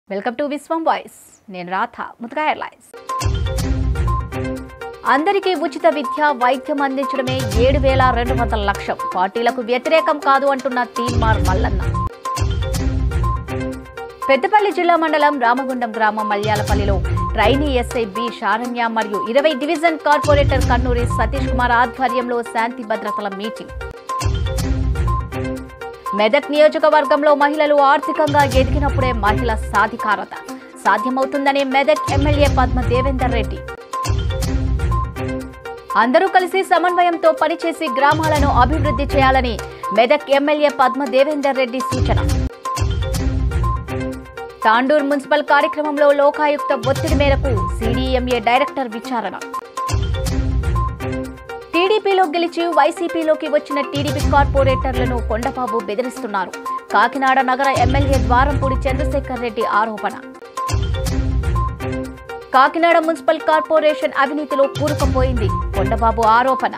welcome to Vishwam voice నేను Radha ముతగా airlines అందరికీ ఉచిత విద్య వైద్యం అందించడమే ఏడు వేల రెండు వందల లక్షం పార్టీలకు వ్యతిరేకం కాదు అంటున్న తీన్మార్ మల్లన్న పెద్దపల్లి జిల్లా మండలం రామగుండం గ్రామం మల్యాలపల్లిలో ట్రైనీ ఎస్ఐ బి శారణ్య మరియు ఇరవై డివిజన్ కార్పొరేటర్ కన్నూరి సతీష్ కుమార్ ఆధ్వర్యంలో శాంతి భద్రతల మీటింగ్ మెదక్ నియోజకవర్గంలో మహిళలు ఆర్థికంగా ఎదిగినప్పుడే మహిళ సాధికారత సాధ్యమవుతుందని మెదక్ ఎమ్మెల్యే పద్మ దేవేందర్ రెడ్డి అందరూ కలిసి సమన్వయంతో పనిచేసి గ్రామాలను అభివృద్ధి చేయాలని మెదక్ ఎమ్మెల్యే పద్మ దేవేందర్ రెడ్డి సూచన తాండూర్ మున్సిపల్ కార్యక్రమంలో లోకాయుక్త ఒత్తిడి మేరకు సిడిఎంఏ డైరెక్టర్ విచారణ టీడీపీలో గెలిచి వైసీపీలోకి వచ్చిన టీడీపీ కార్పొరేటర్లను కొండబాబు బెదిరిస్తున్నారు కాకినాడ నగర ఎమ్మెల్యే ద్వారంపూడి చంద్రశేఖర్ రెడ్డి ఆరోపణ కాకినాడ మున్సిపల్ కార్పొరేషన్ అవినీతిలో కూరుకుపోయింది కొండబాబు ఆరోపణ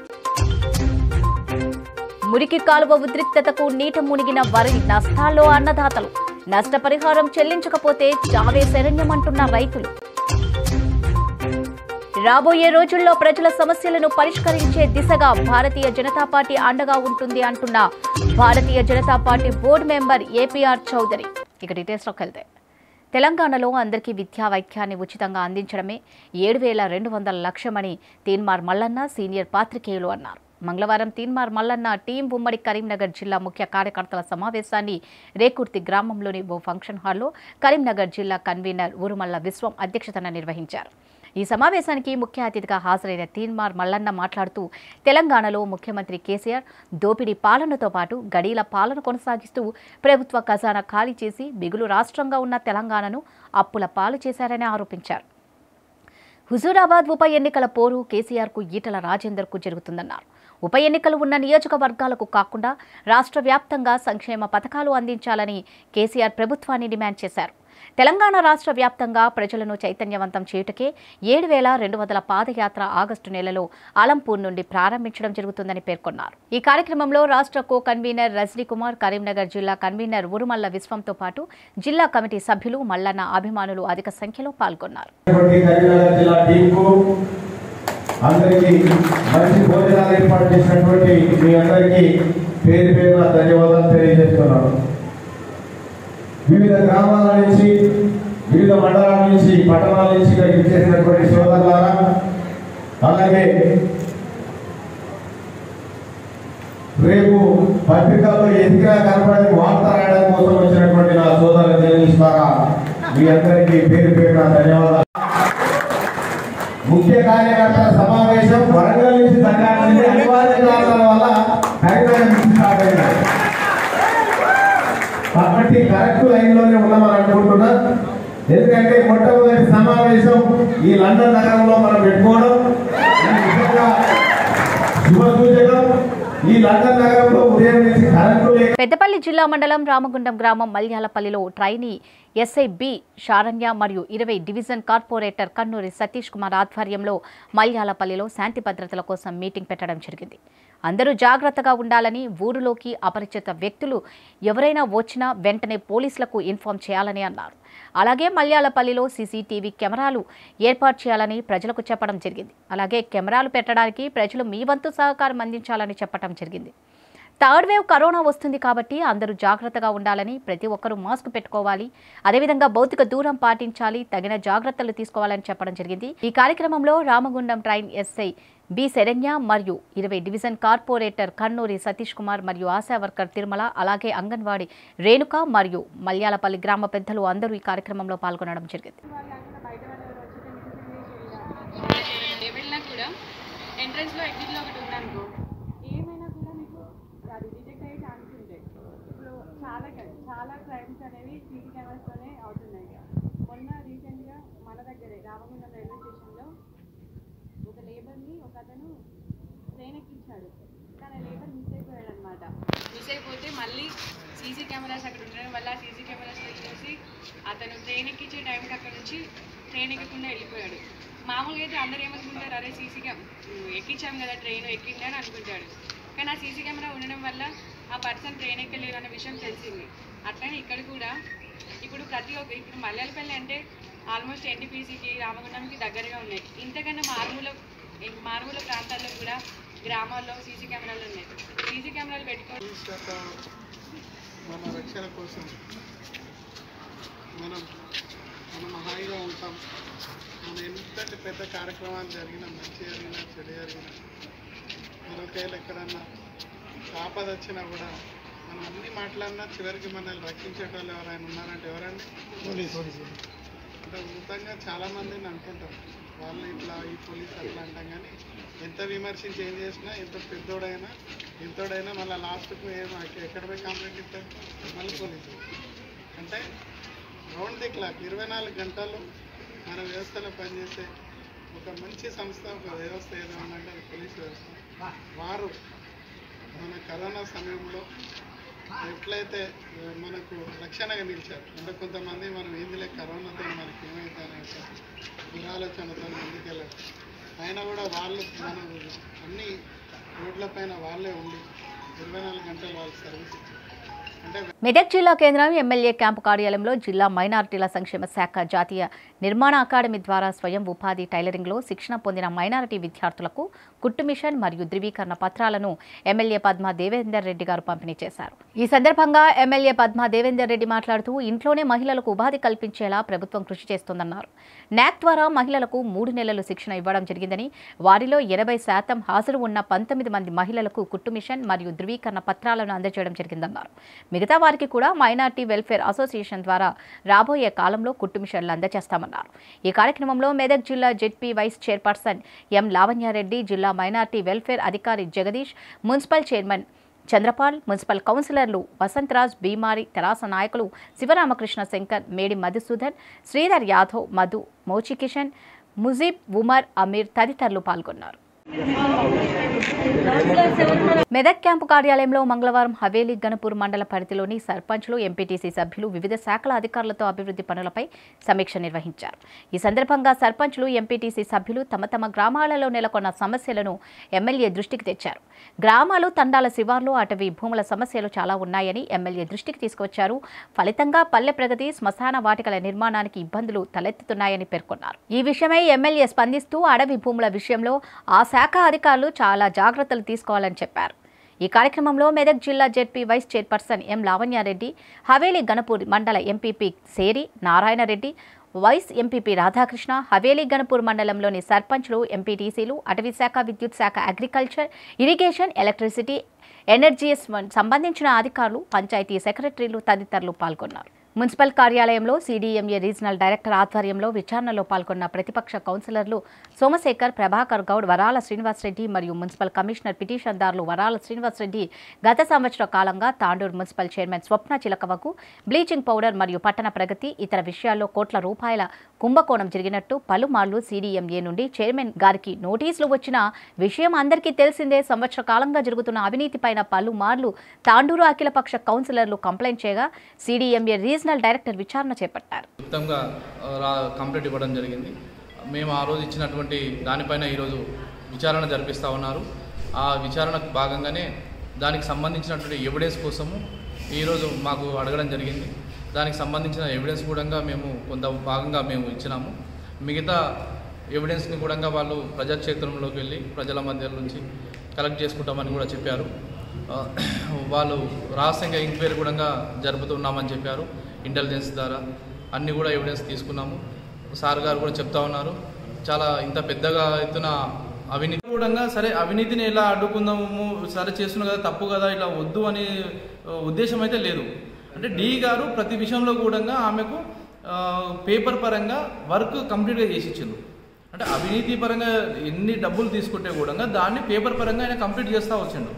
మురికి కాలువ ఉద్రిక్తతకు నీట మునిగిన వరి నష్టాల్లో అన్నదాతలు నష్టపరిహారం చెల్లించకపోతే చావే శరణ్యమంటున్న రైతులు రాబోయే రోజుల్లో ప్రజల సమస్యలను పరిష్కరించే దిశగా భారతీయ జనతా పార్టీ అండగా ఉంటుంది అంటున్న Bharatiya Janata party board member APR Chowdary ఇక డీటెయిల్స్లోకి వెళ్తే తెలంగాణలో అందరికీ విద్యా వైద్యాన్ని ఉచితంగా అందించడమే ఏడు వేల రెండు వందల లక్ష్యమని తీన్మార్ మల్లన్న సీనియర్ పాత్రికేయులు అన్నారు మంగళవారం తీన్మార్ మల్లన్న టీం ఉమ్మడి కరీంనగర్ జిల్లా ముఖ్య కార్యకర్తల సమావేశాన్ని రేకుర్తి గ్రామంలోని ఓ ఫంక్షన్ హాల్లో కరీంనగర్ జిల్లా కన్వీనర్ ఉరుమల్ల విశ్వం అధ్యక్షతన నిర్వహించారు ఈ సమావేశానికి ముఖ్య అతిథిగా హాజరైన తీన్మార్ మల్లన్న మాట్లాడుతూ తెలంగాణలో ముఖ్యమంత్రి కేసీఆర్ దోపిడీ పాలనతో పాటు గడీల పాలన కొనసాగిస్తూ ప్రభుత్వ ఖజానా ఖాళీ చేసి మిగులు రాష్ట్రంగా ఉన్న తెలంగాణను అప్పుల పాలు చేశారని ఆరోపించారు హుజూరాబాద్ ఉప ఎన్నికల పోరు కేసీఆర్కు ఈటల రాజేందర్కు జరుగుతుందన్నారు ఉప ఎన్నికలు ఉన్న నియోజకవర్గాలకు కాకుండా రాష్ట్ర వ్యాప్తంగా సంక్షేమ పథకాలు అందించాలని కేసీఆర్ ప్రభుత్వాన్ని డిమాండ్ చేశారు తెలంగాణ రాష్ట్ర వ్యాప్తంగా ప్రజలను చైతన్యవంతం చేయుటకే ఏడు వేల రెండు వందల పాదయాత్ర ఆగస్టు నెలలో ఆలంపూర్ నుండి ప్రారంభించడం జరుగుతుందని పేర్కొన్నారు ఈ కార్యక్రమంలో రాష్ట్ర కో కన్వీనర్ రజనీ కుమార్ కరీంనగర్ జిల్లా కన్వీనర్ ఉరుమల్ల విశ్వంతో పాటు జిల్లా కమిటీ సభ్యులు మల్లన్న అభిమానులు అధిక సంఖ్యలో పాల్గొన్నారు ఉన్నటువంటి కరీంనగర్ జిల్లా టీంకు అందరికీ మంచి భోజనాలు ఏర్పాటు చేసినటువంటి మీ అందరికీ పేరు పేరున ధన్యవాదాలు తెలియజేస్తున్నాను వివిధ గ్రామాల నుంచి వివిధ మండలాల నుంచి పట్టణాల నుంచి ఇక్కడికి చేసినటువంటి సోదరులారా అలాగే రేపు పత్రికల్లో ఎదిగినా కనపడని వార్త రాయడం కోసం వచ్చినటువంటి నా సోదరు జర్నలిస్టులారా మీ అందరికీ పేరు పేరున ధన్యవాదాలు ముఖ్య కార్యకర్తల సమావేశం వరంగల్ నుంచి సంఘానికి అనివార్య కారణాల వల్ల కరీంనగర్ నుంచి స్టార్ట్ అయింది కాబట్టి కరెక్ట్ లైన్ లోనే ఉన్నామని అనుకుంటున్నా ఎందుకంటే మొట్టమొదటి సమావేశం ఈ లండన్ నగరంలో మనం పెట్టుకోవడం ఇది నిజంగా శుభ సూచకం ఈ లండన్ నగరంలో ఉదయం నుంచి కరెంటు లేక పెద్దపల్లి జిల్లా మండలం రామగుండం గ్రామం మల్యాలపల్లిలో ట్రైనీ ఎస్ఐ బి శారణ్య మరియు ఇరవై డివిజన్ కార్పొరేటర్ కన్నూరి సతీష్ కుమార్ ఆధ్వర్యంలో మల్యాలపల్లిలో శాంతి భద్రతల కోసం మీటింగ్ పెట్టడం జరిగింది అందరూ జాగ్రత్తగా ఉండాలని ఊరిలోకి అపరిచిత వ్యక్తులు ఎవరైనా వచ్చినా వెంటనే పోలీసులకు ఇన్ఫార్మ్ చేయాలని అన్నారు అలాగే మల్యాలపల్లిలో సీసీటీవీ కెమెరాలు ఏర్పాటు చేయాలని ప్రజలకు చెప్పడం జరిగింది అలాగే కెమెరాలు పెట్టడానికి ప్రజలు మీ వంతు సహకారం అందించాలని చెప్పడం జరిగింది థర్డ్ వేవ్ కరోనా వస్తుంది కాబట్టి అందరూ జాగ్రత్తగా ఉండాలని ప్రతి ఒక్కరూ మాస్క్ పెట్టుకోవాలి అదేవిధంగా భౌతిక దూరం పాటించాలి తగిన జాగ్రత్తలు తీసుకోవాలని చెప్పడం జరిగింది ఈ కార్యక్రమంలో Ramagundam train SI B Saranya మరియు ఇరవై డివిజన్ కార్పొరేటర్ కన్నూరి సతీష్ కుమార్ మరియు ఆశా వర్కర్ తిరుమల అలాగే అంగన్వాడీ రేణుక మరియు మల్యాలపల్లి గ్రామ పెద్దలు అందరూ ఈ కార్యక్రమంలో పాల్గొనడం జరిగింది ఏ వెళ్ళినా కూడా ఎంట్రన్స్లో ఎగ్జిట్లో ఒకటి ఉందనుకో ఏమైనా కూడా మీకు అది డిటెక్ట్ అయ్యే ఛాన్స్ ఉంటాయి ఇప్పుడు చాలా క- చాలా క్రైమ్స్ అనేవి సీసీ కెమెరాస్తోనే అవుతున్నాయి మొన్న రీసెంట్గా మన దగ్గరే రామగుండం రైల్వే స్టేషన్లో ఒక లేబర్ని ఒక అతను ట్రైన్ ఎక్కించాడు కానీ లేబర్ మిస్ అయిపోయాడు అనమాట మిస్ అయిపోతే మళ్ళీ సీసీ కెమెరాస్ అక్కడ ఉండడం వల్ల సీసీ కెమెరాస్లో చూసి అతను ట్రైన్ ఎక్కించే టైంకి అక్కడ నుంచి ట్రైన్ ఎక్కకుండా వెళ్ళిపోయాడు మామూలుగా అయితే అందరు ఏమనుకుంటారు అరే సీసీ కెమ్ ఎక్కించాం కదా ట్రైన్ ఎక్కిందని అనుకుంటాడు కానీ ఆ సీసీ కెమెరా ఉండడం వల్ల ఆ పర్సన్ ట్రైన్ ఎక్కలేరు అనే విషయం తెలిసింది అట్లనే ఇక్కడ కూడా ఇప్పుడు ప్రతి ఒక్క ఇప్పుడు మల్లెలపల్లి అంటే ఆల్మోస్ట్ ఎన్టీపీసీకి రామగుండంకి దగ్గరగా ఉన్నాయి ఇంతకన్నా మారుమూల మారుమూల ప్రాంతాల్లో కూడా గ్రామాల్లో సీసీ కెమెరాలు ఉన్నాయి సీసీ కెమెరాలు పెట్టుకొని పోలీస్ శాఖ మన రక్షణ కోసం మనం మనం హాయిగా ఉంటాం మన ఎంతటి పెద్ద కార్యక్రమాలు జరిగినా మంచి జరిగినా చెడు జరిగినా మరొకవేళ ఎక్కడన్నా ఆపద వచ్చినా కూడా మనం అన్ని మాట్లాడినా చివరికి మనల్ని రక్షించేటోళ్ళు ఎవరైనా ఉన్నారంటే ఎవరండి పోలీసు అంటే ఉచితంగా చాలా మందిని అంటుంటాం వాళ్ళు ఇట్లా ఈ పోలీస్ అట్లా అంటాం కానీ ఎంత విమర్శించి ఏం చేసినా ఎంత పెద్దోడైనా ఎంతోడైనా మళ్ళీ లాస్ట్కు ఏం ఎక్కడ పోయి కంప్లైంట్ ఇస్తారు మళ్ళీ పోలీసు అంటే రౌండ్ ది క్లాక్ ఇరవై నాలుగు గంటలు మన వ్యవస్థలో పనిచేసే ఒక మంచి సంస్థ ఒక వ్యవస్థ ఏదైనా అంటే అది పోలీస్ వ్యవస్థ వారు మన కరోనా సమయంలో ఎట్లయితే ఆ, మనకు రక్షణగా నిలిచారు అంటే కొంతమంది మనం ఏందిలే కరోనాతో మనకి ఏమైతే అనే ఒక దురాలోచనతో ముందుకెళ్ళారు అయినా కూడా వాళ్ళు మన అన్ని రోడ్లపైన వాళ్ళే ఉండి ఇరవై నాలుగు గంటలు వాళ్ళు సర్వీస్ ఇచ్చారు అంటే మెదక్ జిల్లా కేంద్రం ఎమ్మెల్యే క్యాంపు కార్యాలయంలో జిల్లా మైనారిటీల సంక్షేమ శాఖ జాతీయ నిర్మాణ అకాడమీ ద్వారా స్వయం ఉపాధి టైలరింగ్లో శిక్షణ పొందిన మైనారిటీ విద్యార్థులకు కుట్టు మిషన్ మరియు ధృవీకరణ పత్రాలను ఎమ్మెల్యే పద్మా దేవేందర్ రెడ్డి గారు పంపిణీ చేశారు ఈ సందర్భంగా ఎమ్మెల్యే పద్మా దేవేందర్ రెడ్డి మాట్లాడుతూ ఇంట్లోనే మహిళలకు ఉపాధి కల్పించేలా ప్రభుత్వం కృషి చేస్తోందన్నారు నాక్ ద్వారా మహిళలకు మూడు నెలలు శిక్షణ ఇవ్వడం జరిగిందని వారిలో ఎనభై శాతం హాజరు ఉన్న పంతొమ్మిది మంది మహిళలకు కుట్టు మిషన్ మరియు ధృవీకరణ పత్రాలను అందజేయడం జరిగిందన్నారు మిగతా వారికి కూడా మైనార్టీ వెల్ఫేర్ అసోసియేషన్ ద్వారా రాబోయే కాలంలో కుట్టు మిషన్లు అందజేస్తామన్నారు ఈ కార్యక్రమంలో మెదక్ జిల్లా ZP vice chairperson M Lavanya Reddy జిల్లా మైనార్టీ వెల్ఫేర్ అధికారి Jagadish municipal chairman Chandrapal municipal కౌన్సిలర్లు వసంతరాజ్ బీమారి తెరాస నాయకులు శివరామకృష్ణ శంకర్ మేడి మధుసూదన్ శ్రీధర్ యాదవ్ మధు మౌచికిషన్ ముజీబ్ ఉమర్ అమీర్ తదితరులు పాల్గొన్నారు మెదక్ క్యాంపు కార్యాలయంలో మంగళవారం హవేలీ గణపూర్ మండల పరిధిలోని సర్పంచ్లు ఎంపీటీసీ సభ్యులు వివిధ శాఖల అధికారులతో అభివృద్ధి పనులపై సమీక్ష నిర్వహించారు ఈ సందర్భంగా సర్పంచ్లు ఎంపీటీసీ సభ్యులు తమ తమ గ్రామాలలో నెలకొన్న సమస్యలను ఎమ్మెల్యే దృష్టికి తెచ్చారు గ్రామాలు తండాల శివార్లు అటవీ భూముల సమస్యలు చాలా ఉన్నాయని ఎమ్మెల్యే దృష్టికి తీసుకొచ్చారు ఫలితంగా పల్లె ప్రగతి శ్మశాన వాటికల నిర్మాణానికి ఇబ్బందులు తలెత్తుతున్నాయని పేర్కొన్నారు ఈ విషయమై ఎమ్మెల్యే స్పందిస్తూ అడవి భూముల విషయంలో ఆ శాఖ అధికారులు చాలా జాగ్రత్తలు తీసుకోవాలని చెప్పారు ఈ కార్యక్రమంలో మెదక్ జిల్లా ZP vice chairperson M Lavanya Reddy Haveli Ganapur మండల MPP Seri Narayana Reddy vice MPP Radhakrishna Haveli Ganapur మండలంలోని సర్పంచ్లు ఎంపీటీసీలు అటవీ శాఖ విద్యుత్ శాఖ అగ్రికల్చర్ ఇరిగేషన్ ఎలక్ట్రిసిటీ ఎనర్జీఎస్ సంబంధించిన అధికారులు పంచాయతీ సెక్రటరీలు తదితరులు పాల్గొన్నారు మున్సిపల్ కార్యాలయంలో సీడీఎంఏ రీజనల్ డైరెక్టర్ ఆధ్వర్యంలో విచారణలో పాల్గొన్న ప్రతిపక్ష కౌన్సిలర్లు సోమశేఖర్ ప్రభాకర్ గౌడ్ వరాల శ్రీనివాసరెడ్డి మరియు మున్సిపల్ కమిషనర్ పిటిషన్దారులు వరాల శ్రీనివాసరెడ్డి గత సంవత్సర కాలంగా తాండూరు మున్సిపల్ చైర్మన్ స్వప్న చిలకవకు బ్లీచింగ్ పౌడర్ మరియు పట్టణ ప్రగతి ఇతర విషయాల్లో కోట్ల రూపాయల కుంభకోణం జరిగినట్టు పలుమార్లు సీడీఎంఏ నుండి చైర్మన్ గారికి నోటీసులు వచ్చిన విషయం అందరికీ తెలిసిందే సంవత్సర కాలంగా జరుగుతున్న అవినీతిపైన పలుమార్లు తాండూరు అఖిలపక్ష కౌన్సిలర్లు కంప్లైంట్ చేయగా సీడీఎంఏ రీజనల్ డైరెక్టర్ విచారణ చేపట్టారు క్లుప్తంగా ఆ, రా కంప్లైంట్ ఇవ్వడం జరిగింది మేము ఆ రోజు ఇచ్చినటువంటి దానిపైన ఈరోజు విచారణ జరిపిస్తూ ఉన్నారు ఆ విచారణకు భాగంగానే దానికి సంబంధించినటువంటి ఎవిడెన్స్ కోసము ఈరోజు మాకు అడగడం జరిగింది దానికి సంబంధించిన ఎవిడెన్స్ కూడా మేము కొంత భాగంగా మేము ఇచ్చినాము మిగతా ఎవిడెన్స్ని కూడా వాళ్ళు ప్రజాక్షేత్రంలోకి వెళ్ళి ప్రజల మధ్య నుంచి కలెక్ట్ చేసుకుంటామని కూడా చెప్పారు ఆ, వాళ్ళు రహస్యంగా ఎంక్వైరీ కూడా జరుపుతున్నామని చెప్పారు ఇంటెలిజెన్స్ ద్వారా అన్ని కూడా ఎవిడెన్స్ తీసుకున్నాము సార్ గారు కూడా చెప్తా ఉన్నారు చాలా ఇంత పెద్దగా ఎత్తున అవినీతి కూడా సరే అవినీతిని ఎలా అడ్డుకుందాము సరే చేస్తున్నాం కదా తప్పు కదా ఇలా వద్దు అనే ఆ, ఉద్దేశం అయితే లేదు అంటే డి గారు ప్రతి విషయంలో కూడా ఆమెకు ఆ, పేపర్ పరంగా వర్క్ కంప్లీట్గా చేసి ఇచ్చిండు అంటే అవినీతి పరంగా ఎన్ని డబ్బులు తీసుకుంటే కూడా దాన్ని పేపర్ పరంగా ఆయన కంప్లీట్ చేస్తూ వచ్చిండు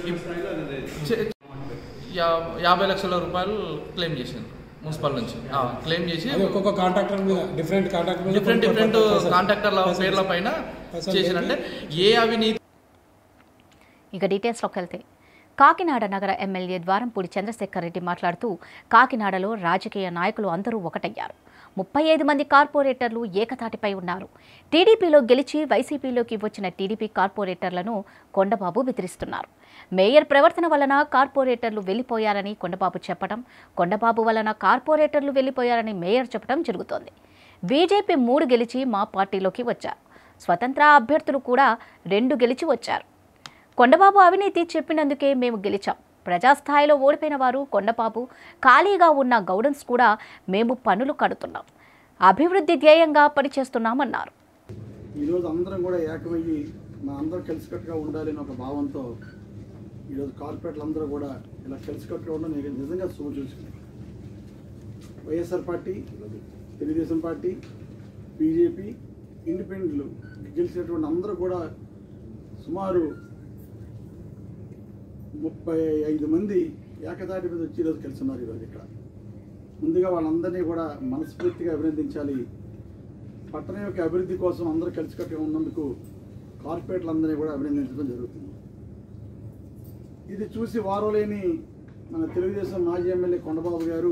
చే- యా- యాభై లక్షల రూపాయలు క్లెయిమ్ చేసిండు మున్సిపల్ నుంచి ఆ, క్లెయిమ్ చేసి అది ఒక్కొక్క కాంట్రాక్టర్ మీద డిఫరెంట్ కాంట్రాక్టర్ మీద డిఫరెంట్ కొన్ని డిఫరెంట్ పైసలు- కాంట్రాక్టర్ల పైసలు- పేర్ల పైన పైసలు చేసినంటే ఏ అవినీతి ఇక డీటెయిల్స్లోకి వెళ్తే కాకినాడ నగర ఎమ్మెల్యే ద్వారంపూడి చంద్రశేఖర్ రెడ్డి మాట్లాడుతూ కాకినాడలో రాజకీయ నాయకులు అందరూ ఒకటయ్యారు ముప్పై ఐదు మంది కార్పొరేటర్లు ఏకతాటిపై ఉన్నారు టీడీపీలో గెలిచి వైసీపీలోకి వచ్చిన టీడీపీ కార్పొరేటర్లను కొండబాబు బెదిరిస్తున్నారు మేయర్ ప్రవర్తన వలన కార్పొరేటర్లు వెళ్లిపోయారని కొండబాబు చెప్పడం కొండబాబు వలన కార్పొరేటర్లు వెళ్లిపోయారని మేయర్ చెప్పడం జరుగుతోంది బీజేపీ మూడు గెలిచి మా పార్టీలోకి వచ్చారు స్వతంత్ర అభ్యర్థులు కూడా రెండు గెలిచి వచ్చారు కొండబాబు అవినీతి చెప్పినందుకే మేము గెలిచాం ప్రజాస్థాయిలో ఓడిపోయిన వారు కొండబాబు ఖాళీగా ఉన్న గౌడన్స్ కూడా మేము పనులు కడుతున్నాం అభివృద్ధి ధ్యేయంగా పనిచేస్తున్నామన్నారు ఈరోజు అందరం కూడా ఏకమయ్యి మా అందరం కలిసికట్టుగా ఉండాలని ఒక భావంతో ఈరోజు కార్పొరేట్లు అందరూ కూడా ఇలా కలిసికట్టుగా ఉండడం నేను నిజంగా శుభ చూసుకున్నాను YSR party Telugu Desam party BJP ఇండిపెండెంట్లు గెలిచినటువంటి అందరూ కూడా సుమారు ముప్పై ఐదు మంది ఏకతాటి మీద వచ్చి ఈరోజు కలిసి ఉన్నారు ఈరోజు ఇక్కడ ముందుగా వాళ్ళందరినీ కూడా మనస్ఫూర్తిగా అభినందించాలి పట్టణం యొక్క అభివృద్ధి కోసం అందరూ కలిసికట్టుగా ఉన్నందుకు కార్పొరేట్లందరినీ కూడా అభినందించడం జరుగుతుంది ఇది చూసి వారు లేని మన తెలుగుదేశం మాజీ ఎమ్మెల్యే కొండబాబు గారు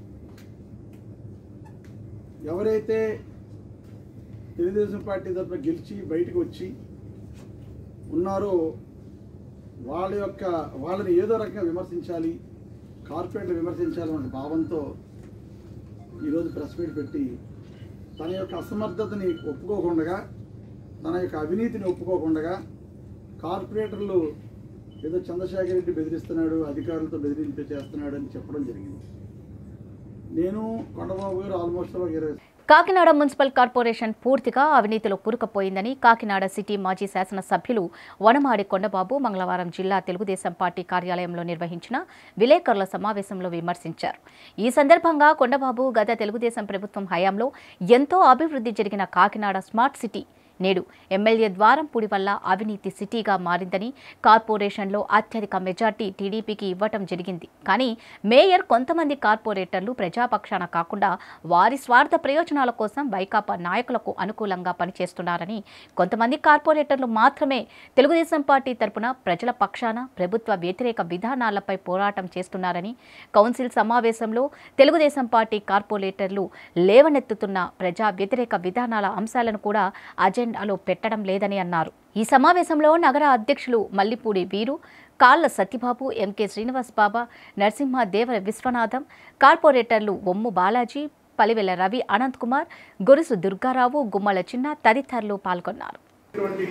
ఎవరైతే తెలుగుదేశం పార్టీ తరఫున గెలిచి బయటకు వచ్చి ఉన్నారో వాళ్ళ యొక్క వాళ్ళని ఏదో రకంగా విమర్శించాలి కార్పొరేట్లు విమర్శించాలి అనే భావంతో ఈరోజు ప్రెస్ మీట్ పెట్టి తన యొక్క అసమర్థతని ఒప్పుకోకుండా తన యొక్క అవినీతిని ఒప్పుకోకుండా కార్పొరేటర్లు ఏదో చంద్రశేఖర్ రెడ్డి బెదిరిస్తున్నాడు అధికారులతో బెదిరింపు చేస్తున్నాడు అని చెప్పడం జరిగింది నేను కొండబాబు గారు ఆల్మోస్ట్ ఒక ఇరవై కాకినాడ మున్సిపల్ కార్పొరేషన్ పూర్తిగా అవినీతిలో కూరుకుపోయిందని కాకినాడ సిటీ మాజీ శాసనసభ్యులు వనమాడి కొండబాబు మంగళవారం జిల్లా తెలుగుదేశం పార్టీ కార్యాలయంలో నిర్వహించిన విలేకరుల సమావేశంలో విమర్శించారు ఈ సందర్భంగా కొండబాబు గత తెలుగుదేశం ప్రభుత్వం హయాంలో ఎంతో అభివృద్ధి జరిగిన కాకినాడ స్మార్ట్ సిటీ నేడు ఎమ్మెల్యే ద్వారంపూడి వల్ల అవినీతి సిటీగా మారిందని కార్పొరేషన్లో అత్యధిక మెజార్టీ టీడీపీకి ఇవ్వటం జరిగింది కానీ మేయర్ కొంతమంది కార్పొరేటర్లు ప్రజాపక్షాన కాకుండా వారి స్వార్థ ప్రయోజనాల కోసం వైకాపా నాయకులకు అనుకూలంగా పనిచేస్తున్నారని కొంతమంది కార్పొరేటర్లు మాత్రమే తెలుగుదేశం పార్టీ తరపున ప్రజల పక్షాన ప్రభుత్వ వ్యతిరేక విధానాలపై పోరాటం చేస్తున్నారని కౌన్సిల్ సమావేశంలో తెలుగుదేశం పార్టీ కార్పొరేటర్లు లేవనెత్తుతున్న ప్రజా వ్యతిరేక విధానాల అంశాలను కూడా అజెండాలో పెట్టడం లేదని అన్నారు ఈ సమావేశంలో నగర అధ్యక్షులు మల్లిపూడి వీరు కాళ్ల సత్యబాబు ఎంకే శ్రీనివాస్ బాబా నరసింహ దేవర విశ్వనాథం కార్పొరేటర్లు ఒమ్ము బాలాజీ పలివెల రవి అనంత్ కుమార్ గొరుసు దుర్గారావు గుమ్మల చిన్న తదితరులు పాల్గొన్నారు ఇటువంటి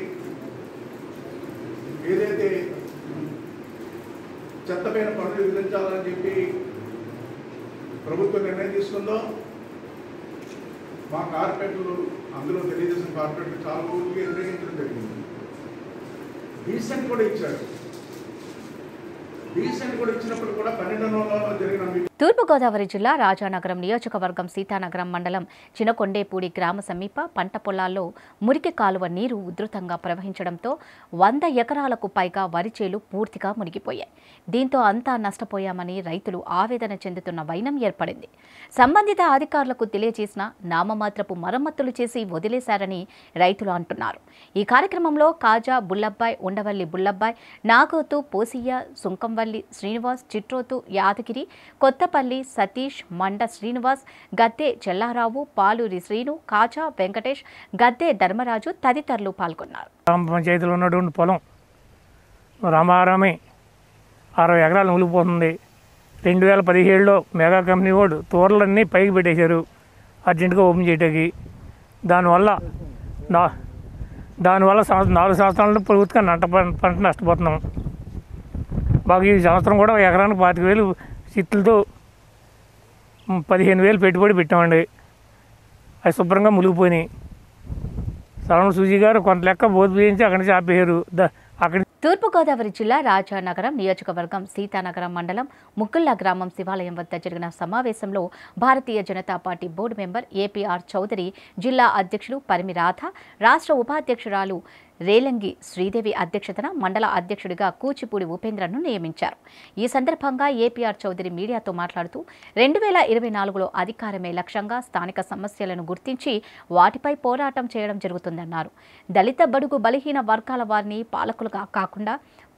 ఏదైతే చెత్తపైన పనులు విధించాలని చెప్పి ప్రభుత్వం నిర్ణయం తీసుకుందో మా కార్పొరేటర్లు అందులో తెలుగుదేశం కార్పొరేటర్లు చాలా రోజులుగా వ్యతిరేకించడం జరిగింది డీసెంట్ కూడా ఇచ్చాడు డీసెంట్ కూడా ఇచ్చినప్పుడు కూడా పన్నెండు వందల జరిగిన మీ తూర్పుగోదావరి జిల్లా రాజానగరం నియోజకవర్గం సీతానగరం మండలం చినకొండేపూడి గ్రామ సమీప పంట పొలాల్లో మురికి కాలువ నీరు ఉధృతంగా ప్రవహించడంతో వంద ఎకరాలకు పైగా వరి చేలు పూర్తిగా మునిగిపోయాయి దీంతో అంతా నష్టపోయామని రైతులు ఆవేదన చెందుతున్న వైనం ఏర్పడింది సంబంధిత అధికారులకు తెలియజేసిన నామమాత్రపు మరమ్మతులు చేసి వదిలేశారని రైతులు అంటున్నారు ఈ కార్యక్రమంలో కాజా బుల్లబ్బాయ్ ఉండవల్లి బుల్లబ్బాయ్ నాగోతు పోసియ్య సుంకంవల్లి శ్రీనివాస్ చిట్రోతు యాదగిరి కొత్తపల్లి సతీష్ మండ శ్రీనివాస్ గద్దె చెల్లారావు పాలూరి శ్రీను కాజా వెంకటేష్ గద్దె ధర్మరాజు తదితరులు పాల్గొన్నారు గ్రామ పంచాయతీలో ఉన్నటువంటి పొలం రామారామే అరవై ఎకరాలు మునిగిపోతుంది రెండు వేల పదిహేడులో మెగా కంపెనీ వాడు తోరలన్నీ పైకి పెట్టేశారు అర్జెంటుగా ఓపెన్ చేయటానికి దానివల్ల దా దానివల్ల సంవత్సరం నాలుగు సంవత్సరాలు ప్రభుత్వం నట్ట పం- పంట నష్టపోతున్నాం బాగా ఈ సంవత్సరం కూడా ఎకరానికి పాతిక వేలు చిత్తులతో మ్, పదిహేను వేలు పెట్టుబడి పెట్టామండి అవి శుభ్రంగా మునిగిపోయినాయి సరవణ సూజీ గారు కొంత లెక్క బోధ చేయించి అక్కడి నుంచి ఆపేశారు ద- అక్కడి తూర్పుగోదావరి జిల్లా రాజానగరం నియోజకవర్గం సీతానగరం మండలం ముక్కుల్లా గ్రామం శివాలయం వద్ద జరిగిన సమావేశంలో Bharatiya Janata party board member APR Chowdary జిల్లా అధ్యక్షులు పరిమి రాధ రాష్ట్ర ఉపాధ్యక్షురాలు రేలంగి శ్రీదేవి అధ్యక్షతన మండల అధ్యక్షుడిగా కూచిపూడి ఉపేంద్రను నియమించారు ఈ సందర్భంగా ఏపీఆర్ చౌదరి మీడియాతో మాట్లాడుతూ రెండు వేల ఇరవై నాలుగులో అధికారమే లక్ష్యంగా స్థానిక సమస్యలను గుర్తించి వాటిపై పోరాటం చేయడం జరుగుతుందన్నారు దళిత బడుగు బలహీన వర్గాల వారిని పాలకులుగా కాకుండా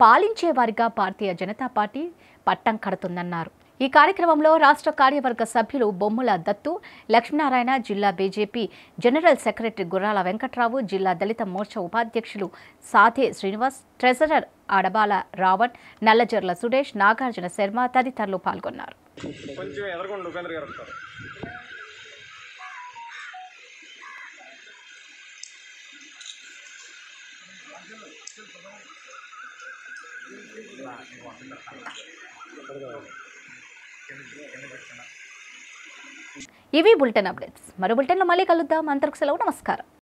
పాలించే వారిగా భారతీయ జనతా పార్టీ పట్టం కడుతుందన్నారు ఈ కార్యక్రమంలో రాష్ట్ర కార్యవర్గ సభ్యులు బొమ్ముల దత్తు లక్ష్మీనారాయణ జిల్లా బీజేపీ జనరల్ సెక్రటరీ గుర్రాల వెంకట్రావు జిల్లా దళిత మోర్చా ఉపాధ్యక్షులు సాథే శ్రీనివాస్ ట్రెజరర్ అడబాల రావణ్ నల్లజర్ల సురేష్ నాగార్జున శర్మ తదితరులు పాల్గొన్నారు కొంచెం ఎదరకుండా ఉపేంద్ర గారు వస్తారు ఇవి బులెటిన్ అప్డేట్స్ మరో బులెటిన్లో మళ్ళీ కలుద్దాం అంతరకు సెలవు నమస్కారం